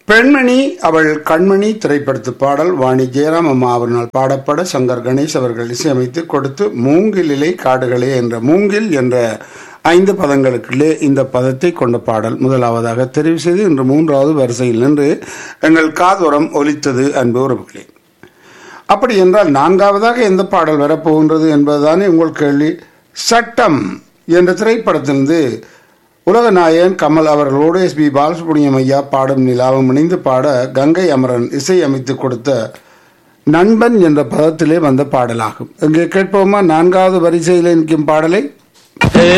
பெண்மணி அவள் கண்மணி திரைப்படத்து பாடல் வாணி ஜெயராம் அம்மா அவர்களால் பாடப்பட சங்கர் கணேஷ் அவர்கள் இசையமைத்து கொடுத்து மூங்கிலிலை காடுகளே என்ற மூங்கில் என்ற ஐந்து பதங்களுக்குள்ளே இந்த பதத்தை கொண்ட பாடல் முதலாவதாக தெரிவு செய்து இன்று மூன்றாவது வரிசையில் நின்று எங்கள் காதோரம் ஒலித்தது அன்பு உறவுகளே அப்படி என்றால் நான்காவதாக எந்த பாடல் வரப்போகின்றது என்பதுதானே உங்கள் கேள்வி சட்டம் என்ற திரைப்படத்திலிருந்து உலக நாயகன் கமல் அவர்களோடு எஸ் பி பாலசுப்ரமணியம் ஐயா பாடும் நிலாவும் இணைந்து பாட கங்கை அமரன் இசை அமைத்து கொடுத்த நண்பன் என்ற பதத்திலே வந்த பாடலாகும் இங்கே கேட்போமா நான்காவது வரிசையில் நிற்கும் பாடலை ஏ